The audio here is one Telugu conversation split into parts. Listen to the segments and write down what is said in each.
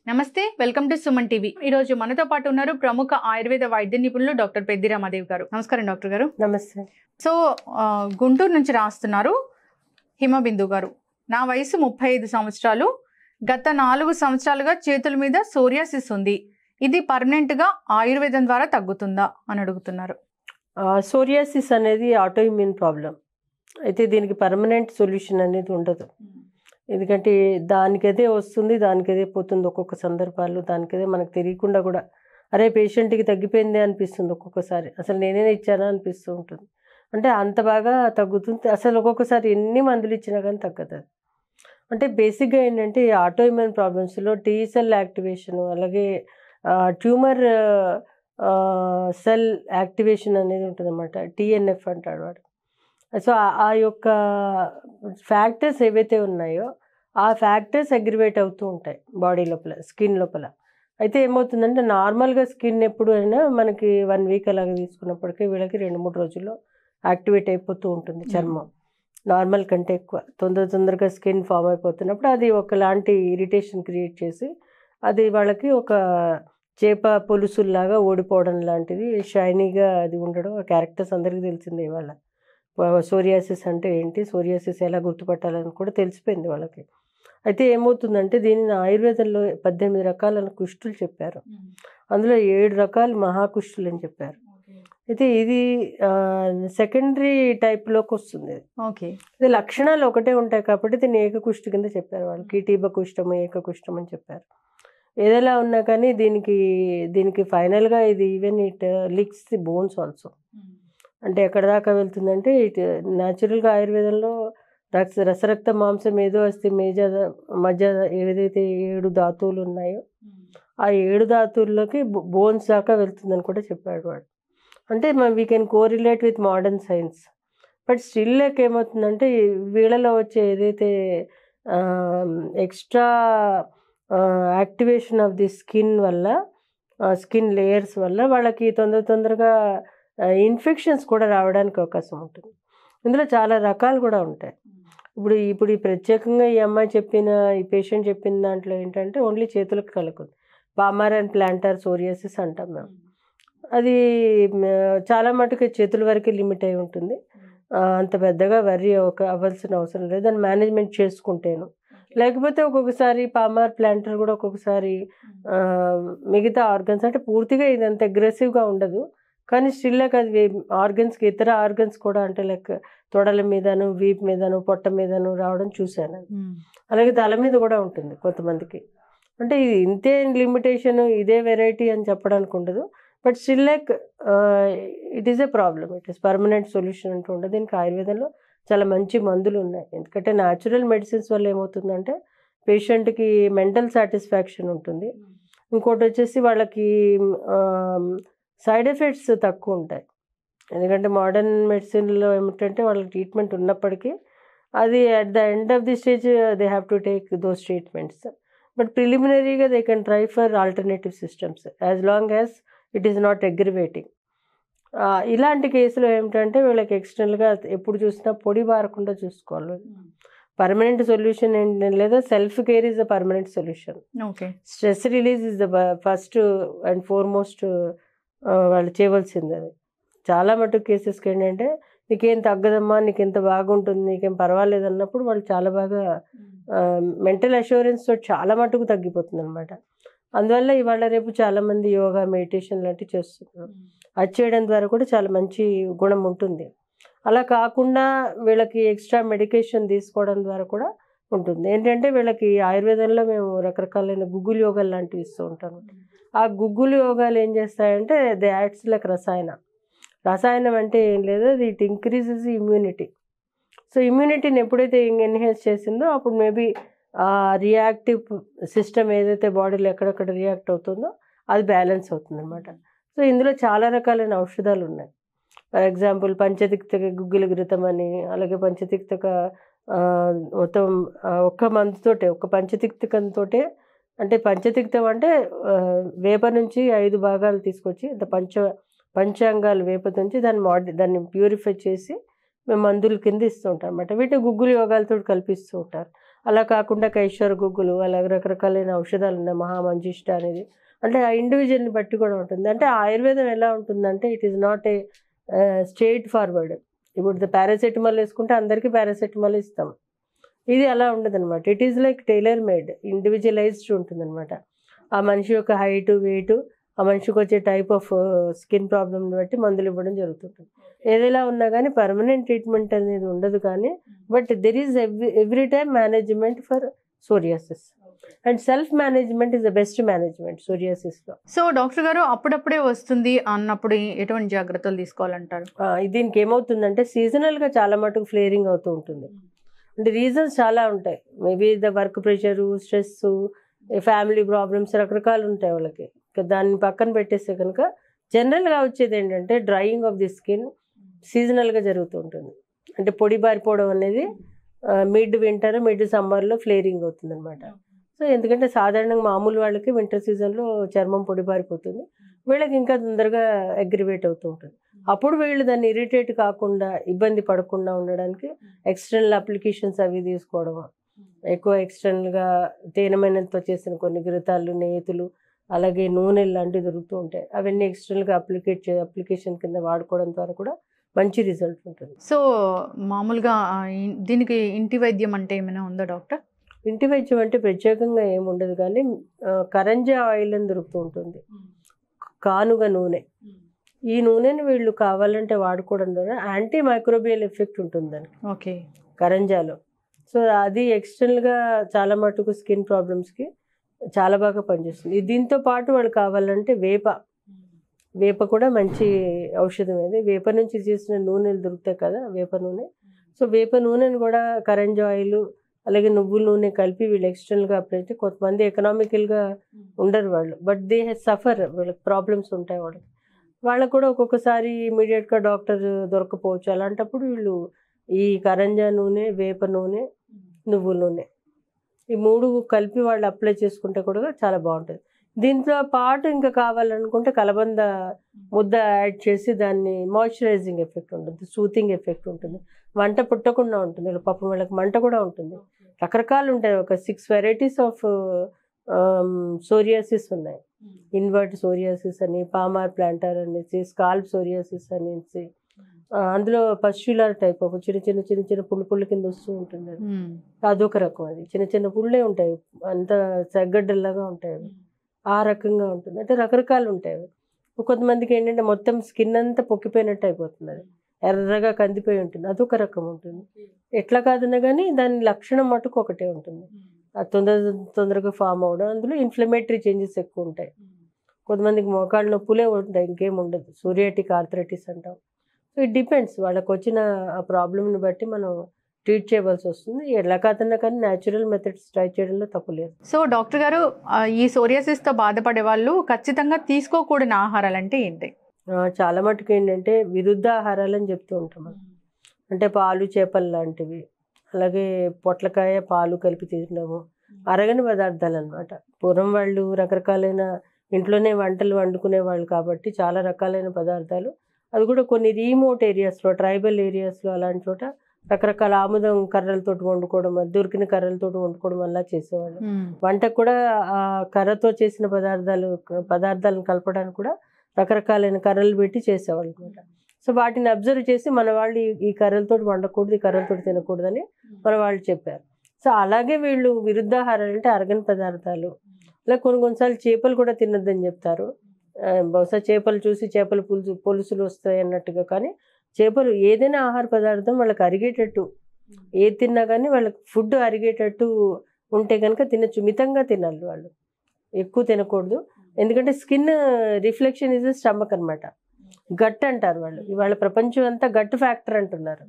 నమస్తే వెల్కమ్ టు సుమన్ టీవీ ఈ రోజు మనతో పాటు ఉన్నారు ప్రముఖ ఆయుర్వేద వైద్య నిపుణులు డాక్టర్ పెద్ది రామాదేవి గారు నమస్కారం డాక్టర్ గారు నమస్తే సో ఆ, గుంటూరు నుంచి రాస్తున్నారు హిమబిందు గారు నా వయసు ముప్పై ఐదు సంవత్సరాలు గత నాలుగు సంవత్సరాలుగా చేతుల మీద సోరియాసిస్ ఉంది ఇది పర్మనెంట్ గా ఆయుర్వేదం ద్వారా తగ్గుతుందా అని అడుగుతున్నారు సోరియాసిస్ అనేది ఆటో ఇమ్యూన్ ప్రాబ్లం అయితే దీనికి పర్మనెంట్ సొల్యూషన్ అనేది ఉండదు ఎందుకంటే దానికదే వస్తుంది దానికదే పోతుంది ఒక్కొక్క సందర్భాల్లో దానికదే మనకు తెలియకుండా కూడా అరే పేషెంట్కి తగ్గిపోయింది అనిపిస్తుంది ఒక్కొక్కసారి అసలు నేనే ఇచ్చానా అనిపిస్తూ ఉంటుంది అంటే అంత బాగా తగ్గుతుంది అసలు ఒక్కొక్కసారి ఎన్ని మందులు ఇచ్చినా కానీ తగ్గదు అది. అంటే బేసిక్గా ఏంటంటే ఈ ఆటో ఇమ్యూన్ ప్రాబ్లమ్స్లో టీ సెల్ యాక్టివేషన్ అలాగే ట్యూమర్ సెల్ యాక్టివేషన్ అనేది ఉంటుంది అనమాట టీఎన్ఎఫ్ అంటాడు వాడు సో ఆ- ఆ యొక్క ఫ్యాక్టర్స్ ఏవైతే ఉన్నాయో ఆ ఫ్యాక్టర్స్ అగ్రివేట్ అవుతూ ఉంటాయి బాడీ లోపల స్కిన్ లోపల అయితే ఏమవుతుందంటే నార్మల్గా స్కిన్ ఎప్పుడు అయినా మనకి వన్ వీక్ అలాగ తీసుకున్నప్పటికీ వీళ్ళకి రెండు మూడు రోజుల్లో యాక్టివేట్ అయిపోతూ ఉంటుంది చర్మం నార్మల్ కంటే ఎక్కువ తొందర తొందరగా స్కిన్ ఫామ్ అయిపోతున్నప్పుడు అది ఒకలాంటి ఇరిటేషన్ క్రియేట్ చేసి అది వాళ్ళకి ఒక చేప పొలుసుల్లాగా ఓడిపోవడం లాంటిది షైనీగా అది ఉండడం ఆ క్యారెక్టర్స్ అందరికీ తెలిసిందే ఇవాళ సోరియాసిస్ అంటే ఏంటి సోరియాసిస్ ఎలా గుర్తుపట్టాలని కూడా తెలిసిపోయింది వాళ్ళకి అయితే ఏమవుతుందంటే దీనిని ఆయుర్వేదంలో పద్దెనిమిది రకాల కుష్టులు చెప్పారు అందులో ఏడు రకాలు మహాకుష్టులు అని చెప్పారు అయితే ఇది సెకండరీ టైప్లోకి వస్తుంది ఇది. ఓకే ఇది లక్షణాలు ఒకటే ఉంటాయి కాబట్టి దీన్ని ఏకకుష్టి కింద చెప్పారు వాళ్ళు కీటీబ కుష్టము ఏకకుష్టం అని చెప్పారు ఏదైనా ఉన్నా కానీ దీనికి దీనికి ఫైనల్గా ఇది even it licks the bones also అంటే ఎక్కడ దాకా వెళ్తుందంటే ఇట్ న్యాచురల్గా ఆయుర్వేదంలో రక్త రసరక్త మాంసం ఏదో అస్థి మేజ మధ్య ఏదైతే ఏడు ధాతువులు ఉన్నాయో ఆ ఏడు ధాతువుల్లోకి బోన్స్ దాకా వెళ్తుందని కూడా చెప్పాడు వాడు అంటే we can correlate with modern science but still like ఏమవుతుందంటే ఈ వీళ్ళలో వచ్చే ఏదైతే extra activation of the skin వల్ల స్కిన్ లేయర్స్ వల్ల వాళ్ళకి తొందర తొందరగా ఇన్ఫెక్షన్స్ కూడా రావడానికి అవకాశం ఉంటుంది ఇందులో చాలా రకాలు కూడా ఉంటాయి ఇప్పుడు ఇప్పుడు ఈ ప్రత్యేకంగా ఈ అమ్మాయి చెప్పిన ఈ పేషెంట్ చెప్పిన దాంట్లో ఏంటంటే ఓన్లీ చేతులకు కలుగుతుంది పామార్ అండ్ ప్లాంటర్ సోరియాసిస్ అంటాం మేము అది మ, చాలా మటుకు చేతుల వరకే లిమిట్ అయి ఉంటుంది ఆ, అంత పెద్దగా వరి ఒక అవ్వాల్సిన అవసరం లేదు దాన్ని మేనేజ్మెంట్ చేసుకుంటేను లేకపోతే ఒక్కొక్కసారి పామార్ ప్లాంటర్ కూడా ఒక్కొక్కసారి ఆ, మిగతా ఆర్గన్స్ అంటే పూర్తిగా ఇది అంత అగ్రెసివ్గా ఉండదు కానీ స్టిల్ లైక్ అది ఆర్గన్స్కి ఇతర ఆర్గన్స్ కూడా అంటే లైక్ తొడల మీదను వీప్ మీదను పొట్ట మీదను రావడం చూశాను అలాగే తల మీద కూడా ఉంటుంది కొంతమందికి అంటే ఇది ఇంతే లిమిటేషన్ ఇదే వెరైటీ అని చెప్పడానికి ఉండదు but still like it is a problem it is permanent solution అంటూ ఉండదు దీనికి ఆయుర్వేదంలో చాలా మంచి మందులు ఉన్నాయి ఎందుకంటే న్యాచురల్ మెడిసిన్స్ వల్ల ఏమవుతుందంటే పేషెంట్కి మెంటల్ సాటిస్ఫాక్షన్ ఉంటుంది ఇంకోటి వచ్చేసి వాళ్ళకి సైడ్ ఎఫెక్ట్స్ తక్కువ ఉంటాయి ఎందుకంటే మోడర్న్ మెడిసిన్లో ఏమిటంటే వాళ్ళకి ట్రీట్మెంట్ ఉన్నప్పటికీ అది at the end of the stage they have to take those treatments but ప్రిలిమినరీగా they can try for alternative systems as long as it is not aggravating ఇలాంటి కేసులో ఏమిటంటే వీళ్ళకి ఎక్స్టర్నల్గా ఎప్పుడు చూసినా పొడి బారకుండా చూసుకోవాలి పర్మనెంట్ సొల్యూషన్ ఏంటి లేదా self care is the permanent solution okay stress release is the first and foremost వాళ్ళు చేయవలసింది అది చాలా మటుకు కేసెస్కి ఏంటంటే నీకేం తగ్గదమ్మా నీకు ఎంత బాగుంటుంది నీకేం పర్వాలేదు అన్నప్పుడు వాళ్ళు చాలా బాగా మెంటల్ అష్యూరెన్స్ తోటి చాలా మటుకు తగ్గిపోతుంది అనమాట అందువల్ల ఇవాళ రేపు చాలామంది యోగా మెడిటేషన్ లాంటివి చేస్తున్నారు అది చేయడం ద్వారా కూడా చాలా మంచి గుణం ఉంటుంది అలా కాకుండా వీళ్ళకి ఎక్స్ట్రా మెడికేషన్ తీసుకోవడం ద్వారా కూడా ఉంటుంది ఏంటంటే వీళ్ళకి ఆయుర్వేదంలో మేము రకరకాలైన గుగ్గులు యోగాలు లాంటివి ఇస్తూ ఉంటాం ఆ గుగ్గులు యోగాలు ఏం చేస్తాయంటే దే యాడ్స్ లైక్ రసాయన రసాయనం అంటే ఏం లేదు అది ఇట్ ఇంక్రీజెస్ ఇమ్యూనిటీ సో ఇమ్యూనిటీని ఎప్పుడైతే ఎన్హాన్స్ చేసిందో అప్పుడు మేబీ ఆ రియాక్టివ్ సిస్టమ్ ఏదైతే బాడీలో ఎక్కడెక్కడ రియాక్ట్ అవుతుందో అది బ్యాలెన్స్ అవుతుంది అనమాట సో ఇందులో చాలా రకాలైన ఔషధాలు ఉన్నాయి ఫర్ ఎగ్జాంపుల్ పంచతిక్తక గుగ్గిల ఘృతం అని అలాగే పంచతిక్తక ఆ, మొత్తం ఆ, ఒక్క మందుతోటే ఒక్క పంచతిక్తకంతోటే అంటే పంచతిక్తం అంటే ఆ, వేప నుంచి ఐదు భాగాలు తీసుకొచ్చి ద పంచ పంచాంగాలు వేప నుంచి దాన్ని మాడి దాన్ని ప్యూరిఫై చేసి మేము మందుల కింద ఇస్తూ ఉంటాం అనమాట వీటి గుగ్గులు యోగాలతో కల్పిస్తూ ఉంటారు అలా కాకుండా కైశ్వర గుగ్గులు అలాగే రకరకాలైన ఔషధాలు ఉన్నాయి మహామంజిష్ట అనేది అంటే ఆ ఇండివిజువల్ని బట్టి కూడా ఉంటుంది అంటే ఆయుర్వేదం ఎలా ఉంటుందంటే it is not a straight forward ఇప్పుడు పారాసెటమాల్ వేసుకుంటే అందరికీ పారాసెటమాల్ ఇస్తాం ఇది అలా ఉండదు అనమాట it is like tailor made individualised ఉంటుంది అనమాట ఆ మనిషి యొక్క హైట్ వెయిట్ ఆ మనిషికి వచ్చే టైప్ ఆఫ్ స్కిన్ ప్రాబ్లమ్ని బట్టి మందులు ఇవ్వడం జరుగుతుంటుంది ఏదైనా ఉన్నా కానీ పర్మనెంట్ ట్రీట్మెంట్ అనేది ఉండదు కానీ but there is every every time management for psoriasis and self management is the best management సోరియాసిస్లో సో డాక్టర్ గారు అప్పుడప్పుడే వస్తుంది అన్నప్పుడు ఎటువంటి జాగ్రత్తలు తీసుకోవాలంటారు దీనికి ఏమవుతుందంటే సీజనల్గా చాలా మటుకు ఫ్లేరింగ్ అవుతూ ఉంటుంది అంటే రీజన్స్ చాలా ఉంటాయి maybe the work pressure stress family problems రకరకాలు ఉంటాయి వాళ్ళకి ఇక దాన్ని పక్కన పెట్టేస్తే కనుక జనరల్గా వచ్చేది ఏంటంటే డ్రైయింగ్ ఆఫ్ ది స్కిన్ సీజనల్గా జరుగుతూ ఉంటుంది అంటే పొడి బారిపోవడం అనేది మిడ్ వింటర్ మిడ్ సమ్మర్లో ఫ్లేరింగ్ అవుతుంది అనమాట సో ఎందుకంటే సాధారణంగా మామూలు వాళ్ళకి వింటర్ సీజన్లో చర్మం పొడి బారిపోతుంది వీళ్ళకి ఇంకా తొందరగా అగ్రివేట్ అవుతూ ఉంటుంది అప్పుడు వీళ్ళు దాన్ని ఇరిటేట్ కాకుండా ఇబ్బంది పడకుండా ఉండడానికి ఎక్స్టర్నల్ అప్లికేషన్స్ అవి తీసుకోవడం ఎక్కువ ఎక్స్టర్నల్గా తేనెమైనంతో చేసిన కొన్ని గిరితాలు నేతులు అలాగే నూనెలు లాంటివి దొరుకుతూ ఉంటాయి అవన్నీ ఎక్స్టర్నల్గా అప్లికేట్ చే అప్లికేషన్ కింద వాడుకోవడం ద్వారా కూడా మంచి రిజల్ట్ ఉంటుంది సో మామూలుగా ఆ, ఇ- దీనికి ఇంటి వైద్యం అంటే ఏమైనా ఉందా డాక్టర్ ఇంటి వైద్యం అంటే ప్రత్యేకంగా ఏమి ఉండదు కానీ ఆ, కరంజా ఆయిల్ అని దొరుకుతూ ఉంటుంది కానుగ నూనె ఈ నూనెని వీళ్ళు కావాలంటే వాడుకోవడం ద్వారా యాంటీ మైక్రోబియల్ ఎఫెక్ట్ ఉంటుంది దానికి ఓకే కరంజాలో సో అది ఎక్స్టర్నల్గా చాలా మటుకు స్కిన్ ప్రాబ్లమ్స్కి చాలా బాగా పనిచేస్తుంది దీంతో పాటు వాళ్ళు కావాలంటే వేప వేప కూడా మంచి ఔషధం అది వేప నుంచి చేసిన నూనెలు దొరుకుతాయి కదా వేప నూనె సో వేప నూనెని కూడా కరెంజ్ ఆయిల్ అలాగే నువ్వుల నూనె కలిపి వీళ్ళు ఎక్స్టర్నల్గా అప్లై చేస్తే కొంతమంది ఎకనామికల్గా ఉండరు వాళ్ళు బట్ దే సఫర్ వాళ్ళకి ప్రాబ్లమ్స్ ఉంటాయి వాళ్ళకి వాళ్ళకు కూడా ఒక్కొక్కసారి ఇమీడియట్గా డాక్టర్ దొరకపోవచ్చు అలాంటప్పుడు వీళ్ళు ఈ కరంజా నూనె వేప నూనె నువ్వుల నూనె ఈ మూడు కలిపి వాళ్ళు అప్లై చేసుకుంటే కూడా చాలా బాగుంటుంది దీంతో పాటు ఇంకా కావాలనుకుంటే కలబంద ముద్ద యాడ్ చేసి దాన్ని మాయిశ్చరైజింగ్ ఎఫెక్ట్ ఉంటుంది సూతింగ్ ఎఫెక్ట్ ఉంటుంది మంట పుట్టకుండా ఉంటుంది ఇలా పాపం వాళ్ళకి మంట కూడా ఉంటుంది రకరకాలు ఉంటాయి ఒక సిక్స్ వెరైటీస్ ఆఫ్ సోరియాసిస్ ఉన్నాయి ఇన్వర్ట్ సోరియాసిస్ అని పామార్ ప్లాంటర్ అనేసి స్కాల్ప్ సోరియాసిస్ అనేసి ఆ, అందులో పస్చులర్ టైప్ ఆఫ్ చిన్న చిన్న చిన్న చిన్న పుల్లు పుల్లు కింద వస్తూ ఉంటుంది అది మ్మ్. అదొక రకం అది చిన్న చిన్న పుల్లే ఉంటాయి అంత సెగ్గడ్డల్లాగా ఉంటాయి అవి ఆ రకంగా ఉంటుంది అంటే రకరకాలు ఉంటాయి అవి కొంతమందికి ఏంటంటే మొత్తం స్కిన్ అంతా పొక్కిపోయినట్టు అయిపోతుంది అది ఎర్రగా కందిపోయి ఉంటుంది అదొక రకం ఉంటుంది ఎట్లా కాదన్నా కానీ దాని లక్షణం మటుకు ఒకటే ఉంటుంది అది తొందర తొందరగా ఫామ్ అవడం అందులో ఇన్ఫ్లమేటరీ చేంజెస్ ఎక్కువ ఉంటాయి కొంతమందికి మోకాళ్ళ నొప్పులే ఉంటాయి ఇంకేం ఉండదు సూరియాటిక్ ఆర్థరైటిస్ అంటాం సో ఇట్ డిపెండ్స్ వాళ్ళకి వచ్చిన ఆ ప్రాబ్లమ్ని బట్టి మనం ట్రీట్ చేయవలసి వస్తుంది ఎలా కాదన్నా కానీ న్యాచురల్ మెథడ్స్ ట్రై చేయడంలో తప్పు లేదు సో డాక్టర్ గారు ఆ, ఈ psoriasis తో బాధపడే వాళ్ళు ఖచ్చితంగా తీసుకోకూడని ఆహారాలు అంటే ఏంటి ఆ, చాలా మటుకు ఏంటంటే విరుద్ధ ఆహారాలు అని చెప్తూ ఉంటాం మనం. అంటే పాలు చేపలు లాంటివి అలాగే పొట్లకాయ పాలు కలిపి తినడము అరగని పదార్థాలు అనమాట పూర్వం వాళ్ళు రకరకాలైన ఇంట్లోనే వంటలు వండుకునే వాళ్ళు కాబట్టి చాలా రకాలైన పదార్థాలు అది కూడా కొన్ని రీమోట్ ఏరియాస్లో ట్రైబల్ ఏరియాస్లో అలాంటి చోట రకరకాల ఆముదం కర్రలతోటి వండుకోవడం అది దొరికిన కర్రలతోటి వండుకోవడం అలా చేసేవాళ్ళు మ్మ్. వంటకు కూడా ఆ కర్రతో చేసిన పదార్థాలు పదార్థాలను కలపడానికి కూడా రకరకాలైన కర్రలు పెట్టి చేసేవాళ్ళు అనమాట సో వాటిని అబ్జర్వ్ చేసి మన వాళ్ళు ఈ- ఈ కర్రలతో వండకూడదు ఈ కర్రలతో తినకూడదని మన వాళ్ళు చెప్పారు సో అలాగే వీళ్ళు విరుద్ధాహారాలు అంటే అరగని పదార్థాలు అలా కొన్ని కొన్నిసార్లు చేపలు కూడా తినొద్దని చెప్తారు ఆ, బహుశా చేపలు చూసి చేపల పులుసు పులుసులు వస్తాయి అన్నట్టుగా కానీ చేపలు ఏదైనా ఆహార పదార్థం వాళ్ళకి అరిగేటట్టు ఏది తిన్నా కానీ వాళ్ళకి ఫుడ్ అరిగేటట్టు ఉంటే కనుక తినచ్చు మితంగా తినాలి వాళ్ళు ఎక్కువ తినకూడదు ఎందుకంటే స్కిన్ రిఫ్లెక్షన్ ఇస్ స్టమక్ అన్నమాట గట్ అంటారు వాళ్ళు ఇవాళ ప్రపంచం అంతా గట్ ఫ్యాక్టర్ అంటున్నారు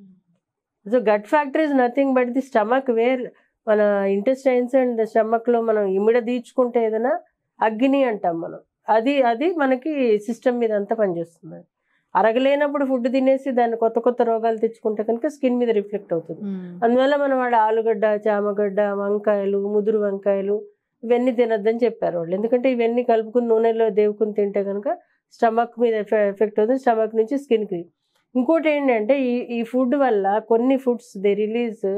so gut factor is nothing but the stomach where మన ఇంటెస్టైన్స్ అండ్ స్టమక్లో మనం ఇమిడ తీర్చుకుంటే ఏదైనా అగ్ని అంటాం మనం అది అది మనకి సిస్టమ్ మీద అంతా పనిచేస్తుంది అరగలేనప్పుడు ఫుడ్ తినేసి దాన్ని కొత్త కొత్త రోగాలు తెచ్చుకుంటే కనుక స్కిన్ మీద రిఫ్లెక్ట్ అవుతుంది మ్మ్. అందువల్ల మనం వాళ్ళ ఆలుగడ్డ చామగడ్డ వంకాయలు ముదురు వంకాయలు ఇవన్నీ తినొద్దని చెప్పారు వాళ్ళు ఎందుకంటే ఇవన్నీ కలుపుకుని నూనెలో దేవుకుని తింటే కనుక స్టమక్ మీద ఎఫె- ఎఫెక్ట్ అవుతుంది స్టమక్ నుంచి స్కిన్కి ఇంకోటి ఏంటంటే ఈ ఈ ఫుడ్ వల్ల కొన్ని ఫుడ్స్ దే రిలీజ్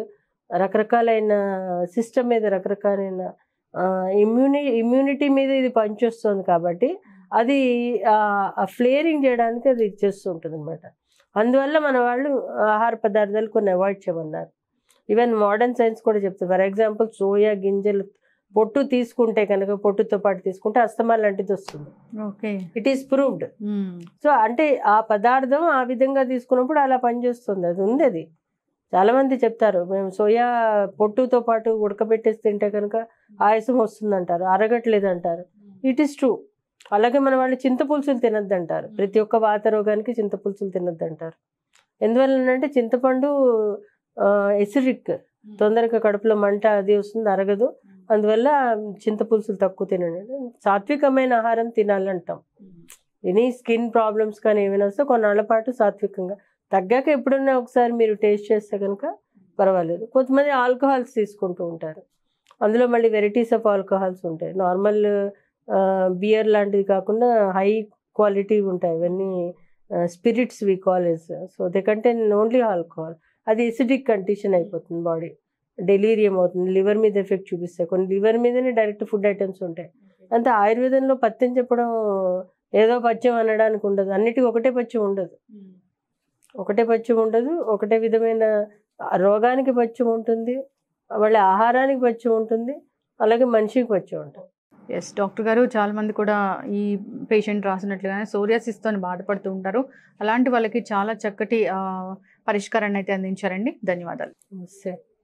రకరకాలైన సిస్టమ్ మీద రకరకాలైన ఇమ్యూని ఇమ్యూనిటీ మీద ఇది పనిచేస్తుంది కాబట్టి అది ఫ్లేరింగ్ చేయడానికి అది ఇచ్చేస్తూ ఉంటుంది అనమాట అందువల్ల మన వాళ్ళు ఆహార పదార్థాలు కొన్ని అవాయిడ్ చేయమన్నారు ఈవెన్ మోడర్న్ సైన్స్ కూడా చెప్తుంది ఫర్ ఎగ్జాంపుల్ సోయా గింజలు పొట్టు తీసుకుంటే కనుక పొట్టుతో పాటు తీసుకుంటే అస్తమా లాంటిది వస్తుంది okay it is proved so అంటే ఆ పదార్థం ఆ విధంగా తీసుకున్నప్పుడు అలా పనిచేస్తుంది అది ఉంది అది చాలా మంది చెప్తారు మేము సోయా పొట్టుతో పాటు ఉడకబెట్టేసి తింటే కనుక ఆయాసం వస్తుందంటారు అరగట్లేదు అంటారు ఇట్ ఈస్ ట్రూ అలాగే మన వాళ్ళు చింతపులుసులు తినద్దు అంటారు ప్రతి ఒక్క వాత రోగానికి చింతపులుసులు తినద్దు అంటారు ఎందువల్లనంటే చింతపండు ఎసిడిక్ తొందరగా కడుపులో మంట అది వస్తుంది అరగదు అందువల్ల చింతపులుసులు తక్కువ తినండి సాత్వికమైన ఆహారం తినాలంటాం ఎనీ స్కిన్ ప్రాబ్లమ్స్ కానీ ఏమైనా వస్తే కొన్నాళ్ళ పాటు సాత్వికంగా తగ్గాక ఎప్పుడన్నా ఒకసారి మీరు టేస్ట్ చేస్తే కనుక పర్వాలేదు కొంతమంది ఆల్కహాల్స్ తీసుకుంటూ ఉంటారు అందులో మళ్ళీ వెరైటీస్ ఆఫ్ ఆల్కహాల్స్ ఉంటాయి నార్మల్ బియర్ లాంటివి కాకుండా హై క్వాలిటీ ఉంటాయి ఇవన్నీ స్పిరిట్స్ వి కాలేజ్ so they contain only alcohol అది ఎసిడిక్ కండిషన్ అయిపోతుంది బాడీ డెలీరియం అవుతుంది లివర్ మీద ఎఫెక్ట్ చూపిస్తాయి కొన్ని లివర్ మీదనే డైరెక్ట్ ఫుడ్ ఐటమ్స్ ఉంటాయి అంతే ఆయుర్వేదంలో పత్యం చెప్పడం ఏదో పచ్చం అనడానికి ఉండదు అన్నిటికీ ఒకటే పచ్చం ఉండదు ఒకటే పచ్చం ఉండదు ఒకటే విధమైన రోగానికి పచ్చం ఉంటుంది వాళ్ళ ఆహారానికి పచ్చం ఉంటుంది అలాగే మనిషికి పచ్చం ఉంటుంది ఎస్ డాక్టర్ గారు చాలా మంది కూడా ఈ పేషెంట్ రాసినట్లుగానే సోరియాసిస్తో బాధపడుతూ ఉంటారు అలాంటి వాళ్ళకి చాలా చక్కటి ఆ, పరిష్కారాన్ని అయితే అందించారండి ధన్యవాదాలు నమస్తే